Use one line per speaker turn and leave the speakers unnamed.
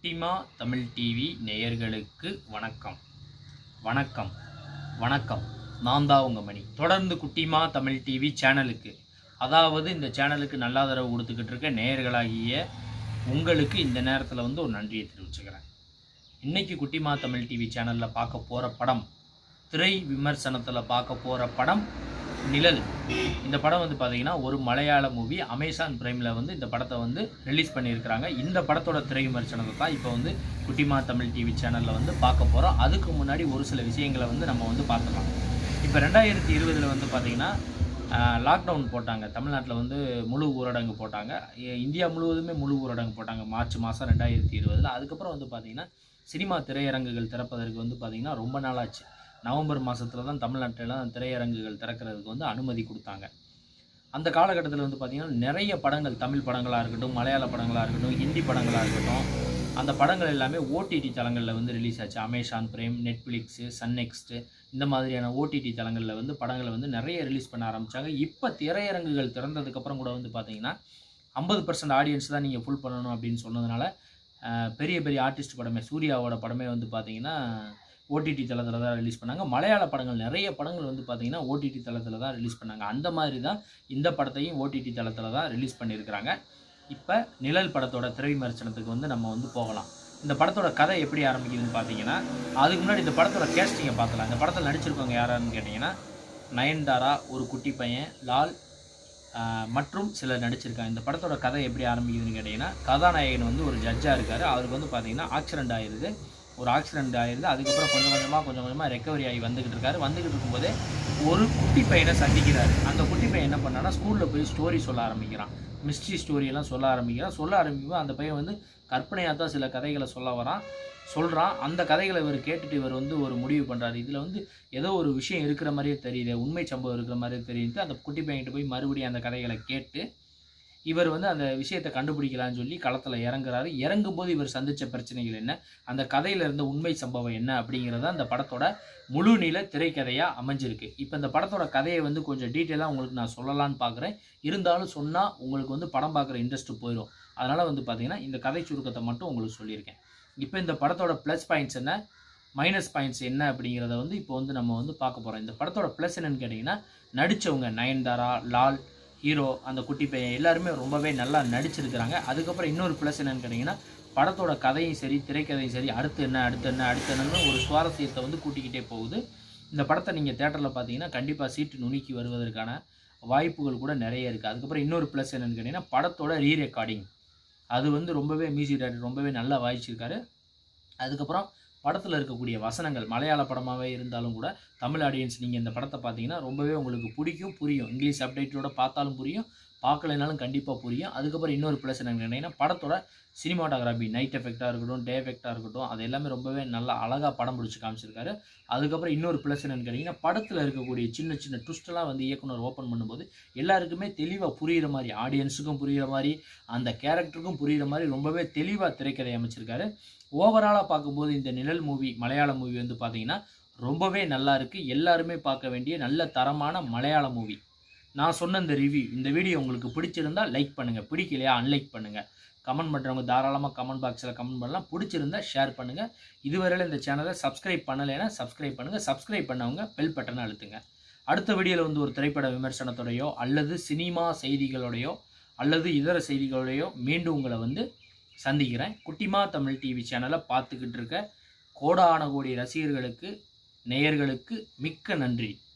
குட்டிமா தமிழ் டிவி நேயர்களுக்கு வணக்கம் வணக்கம் வணக்கம் நான் தான் உங்கள் மணி தொடர்ந்து குட்டிமா தமிழ் டிவி சேனலுக்கு அதாவது இந்த சேனலுக்கு நல்ல ஆதரவு கொடுத்துக்கிட்டு இருக்க நேயர்களாகிய உங்களுக்கு இந்த நேரத்தில் வந்து ஒரு நன்றியை தெரிவிச்சுக்கிறேன் இன்னைக்கு குட்டிமா தமிழ் டிவி சேனலில் பார்க்க போகிற படம் திரை விமர்சனத்தில் பார்க்க போகிற படம் நிழல் இந்த படம் வந்து பார்த்தீங்கன்னா ஒரு மலையாள மூவி அமேசான் பிரைமில் வந்து இந்த படத்தை வந்து ரிலீஸ் பண்ணியிருக்கிறாங்க இந்த படத்தோட திரை விமர்சனத்தை தான் இப்போ வந்து குட்டிமா தமிழ் டிவி சேனலில் வந்து பார்க்க போகிறோம் அதுக்கு முன்னாடி ஒரு சில விஷயங்களை வந்து நம்ம வந்து பார்க்கலாம் இப்போ ரெண்டாயிரத்தி இருபதில் வந்து பார்த்தீங்கன்னா லாக்டவுன் போட்டாங்க தமிழ்நாட்டில் வந்து முழு ஊரடங்கு போட்டாங்க இ- இந்தியா முழுவதுமே முழு ஊரடங்கு போட்டாங்க மார்ச் மாதம் ரெண்டாயிரத்தி இருபதில் அதுக்கப்புறம் வந்து பார்த்தீங்கன்னா சினிமா திரையரங்குகள் திறப்பதற்கு வந்து பார்த்தீங்கன்னா ரொம்ப நாளாச்சு நவம்பர் மாதத்தில் தான் தமிழ்நாட்டிலாம் திரையரங்குகள் திறக்கிறதுக்கு வந்து அனுமதி கொடுத்தாங்க அந்த காலகட்டத்தில் வந்து பார்த்திங்கன்னா நிறைய படங்கள் தமிழ் படங்களாக இருக்கட்டும் மலையாள படங்களாக இருக்கட்டும் ஹிந்தி படங்களாக இருக்கட்டும் அந்த படங்கள் எல்லாமே ஓடிடி தளங்களில் வந்து ரிலீஸ் ஆச்சு Amazon Prime Netflix Sun next இந்த மாதிரியான ஓடிடி தளங்களில் வந்து படங்களை வந்து நிறைய ரிலீஸ் பண்ண ஆரம்பித்தாங்க இப்போ திரையரங்குகள் திறந்ததுக்கப்புறம் கூட வந்து பார்த்தீங்கன்னா ஐம்பது பர்சன்ட் ஆடியன்ஸ் தான் நீங்கள் ஃபுல் பண்ணணும் அப்படின்னு சொன்னதுனால அஹ், பெரிய பெரிய ஆர்டிஸ்ட் படமே சூர்யாவோட படமே வந்து பார்த்தீங்கன்னா ஓடிடி தளத்தில் தான் ரிலீஸ் பண்ணாங்க மலையாள படங்கள் நிறைய படங்கள் வந்து பார்த்தீங்கன்னா ஓடிடி தளத்தில் தான் ரிலீஸ் பண்ணாங்க அந்த மாதிரி தான் இந்த படத்தையும் ஓடிடி தளத்தில் தான் ரிலீஸ் பண்ணியிருக்கிறாங்க இப்போ நிழல் படத்தோட திரை விமர்சனத்துக்கு வந்து நம்ம வந்து போகலாம் இந்த படத்தோட கதை எப்படி ஆரம்பிக்குதுன்னு பார்த்தீங்கன்னா அதுக்கு முன்னாடி இந்த படத்தோட கேஸ்டிங்கை பார்க்கலாம் இந்த படத்தில் நடிச்சிருக்கவங்க யாரான்னு கேட்டிங்கன்னா நயன்தாரா ஒரு குட்டி பையன் லால் ஆஹ், மற்றும் சிலர் நடிச்சிருக்காங்க இந்த படத்தோட கதை எப்படி ஆரம்பிக்குதுன்னு கேட்டிங்கன்னா கதாநாயகன் வந்து ஒரு ஜட்ஜாக இருக்கார் அவருக்கு வந்து பார்த்தீங்கன்னா ஆக்சிடென்ட் ஆயிருது ஒரு ஆக்சிடென்ட் ஆயிருது அதுக்கப்புறம் கொஞ்சம் கொஞ்சமாக கொஞ்சம் கொஞ்சமாக ரெக்கவரி ஆகி வந்துக்கிட்டு இருக்காரு வந்துக்கிட்டு இருக்கும்போதே ஒரு குட்டி பையனை சந்திக்கிறாரு அந்த குட்டி பையன் என்ன பண்ணான்னா ஸ்கூலில் போய் ஸ்டோரி சொல்ல ஆரம்பிக்கிறான் மிஸ்ட்ரி ஸ்டோரியெல்லாம் சொல்ல ஆரம்பிக்கிறான் சொல்ல ஆரம்பிக்கும் அந்த பையன் வந்து கற்பனையாக தான் சில கதைகளை சொல்ல வரான் சொல்கிறான் அந்த கதைகளை இவர் கேட்டுட்டு இவர் வந்து ஒரு முடிவு பண்ணுறாரு இதில் வந்து ஏதோ ஒரு விஷயம் இருக்கிற மாதிரியே தெரியுது உண்மை சம்பவம் இருக்கிற மாதிரியே தெரியுது அந்த குட்டி பையன்கிட்ட போய் மறுபடியும் அந்த கதைகளை கேட்டு இவர் வந்து அந்த விஷயத்தை கண்டுபிடிக்கலாம்னு சொல்லி களத்தில் இறங்குறாரு இறங்கும்போது இவர் சந்தித்த பிரச்சனைகள் என்ன அந்த கதையில் இருந்த உண்மை சம்பவம் என்ன அப்படிங்கிறத அந்த படத்தோட முழு நீள திரைக்கதையாக அமைஞ்சிருக்கு இப்போ இந்த படத்தோட கதையை வந்து கொஞ்சம் டீட்டெயிலாக உங்களுக்கு நான் சொல்லலாம்னு பார்க்குறேன் இருந்தாலும் சொன்னால் உங்களுக்கு வந்து படம் பார்க்குற இன்ட்ரெஸ்ட் போயிடும் அதனால் வந்து பார்த்தீங்கன்னா இந்த கதை சுருக்கத்தை மட்டும் உங்களுக்கு சொல்லியிருக்கேன் இப்போ இந்த படத்தோட ப்ளஸ் பாயிண்ட்ஸ் என்ன மைனஸ் பாயிண்ட்ஸ் என்ன அப்படிங்கிறத வந்து இப்போ வந்து நம்ம வந்து பார்க்க போகிறோம் இந்த படத்தோட ப்ளஸ் என்னன்னு கேட்டிங்கன்னா நடித்தவங்க நயன்தாரா லால் ஹீரோ அந்த குட்டி பையன் எல்லாருமே ரொம்பவே நல்லா நடிச்சிருக்கிறாங்க அதுக்கப்புறம் இன்னொரு ப்ளஸ் என்னன்னு கேட்டிங்கன்னா படத்தோட கதையும் சரி திரைக்கதையும் சரி அடுத்து என்ன அடுத்து என்ன அடுத்து என்னன்னு ஒரு சுவாரஸ்யத்தை வந்து கூட்டிக்கிட்டே போகுது இந்த படத்தை நீங்கள் தேட்டரில் பார்த்தீங்கன்னா கண்டிப்பாக சீட்டு நுணுக்கி வருவதற்கான வாய்ப்புகள் கூட நிறைய இருக்குது அதுக்கப்புறம் இன்னொரு ப்ளஸ் என்னன்னு கேட்டிங்கன்னா படத்தோட ரீ ரெக்கார்டிங் அது வந்து ரொம்பவே மியூசிக் டைரக்டர் ரொம்பவே நல்லா வாய்ச்சிருக்காரு அதுக்கப்புறம் படத்தில் இருக்கக்கூடிய வசனங்கள் மலையாள படமாகவே இருந்தாலும் கூட தமிழ் ஆடியன்ஸ் நீங்கள் இந்த படத்தை பார்த்தீங்கன்னா ரொம்பவே உங்களுக்கு பிடிக்கும் புரியும் இங்கிலீஷ் அப்டேட்டோட பார்த்தாலும் புரியும் பார்க்கலைனாலும் கண்டிப்பாக புரியும் அதுக்கப்புறம் இன்னொரு ப்ளஸ் என்னன்னு கேட்டிங்கன்னா படத்தோட சினிமாட்டோகிராஃபி நைட் எஃபெக்டாக இருக்கட்டும் டே எஃபெக்டாக இருக்கட்டும் அது எல்லாமே ரொம்பவே நல்லா அழகாக படம் பிடிச்சி காமிச்சிருக்காரு அதுக்கப்புறம் இன்னொரு ப்ளஸ் என்னன்னு கேட்டிங்கன்னா படத்தில் இருக்கக்கூடிய சின்ன சின்ன ட்விஸ்டெல்லாம் வந்து இயக்குனர் ஓப்பன் பண்ணும்போது எல்லாருக்குமே தெளிவாக புரிகிற மாதிரி ஆடியன்ஸுக்கும் புரிகிற மாதிரி அந்த கேரக்டருக்கும் புரிகிற மாதிரி ரொம்பவே தெளிவாக திரைக்கதை அமைச்சிருக்காரு ஓவராலாக பார்க்கும்போது இந்த நிழல் மூவி மலையாள மூவி வந்து பார்த்தீங்கன்னா ரொம்பவே நல்லா இருக்குது எல்லாருமே பார்க்க வேண்டிய நல்ல தரமான மலையாள மூவி நான் சொன்ன இந்த ரிவ்யூ இந்த வீடியோ உங்களுக்கு பிடிச்சிருந்தா லைக் பண்ணுங்கள் பிடிக்கலையா அன்லைக் பண்ணுங்கள் கமெண்ட் பண்ணுறவங்க தாராளமாக கமெண்ட் பாக்ஸில் கமெண்ட் பண்ணலாம் பிடிச்சிருந்தா ஷேர் பண்ணுங்கள் இதுவரையில் இந்த சேனலை சப்ஸ்கிரைப் பண்ணலைன்னா சப்ஸ்கிரைப் பண்ணுங்கள் சப்ஸ்கிரைப் பண்ணவங்க பெல் பட்டனை அழுத்துங்க அடுத்த வீடியோவில் வந்து ஒரு திரைப்பட விமர்சனத்தோடையோ அல்லது சினிமா செய்திகளோடையோ அல்லது இதர செய்திகளோடையோ மீண்டும் உங்களை வந்து சந்திக்கிறேன் குட்டிமா தமிழ் டிவி சேனலை பார்த்துக்கிட்டு இருக்க கோடான கோடி ரசிகர்களுக்கு நேயர்களுக்கு மிக்க நன்றி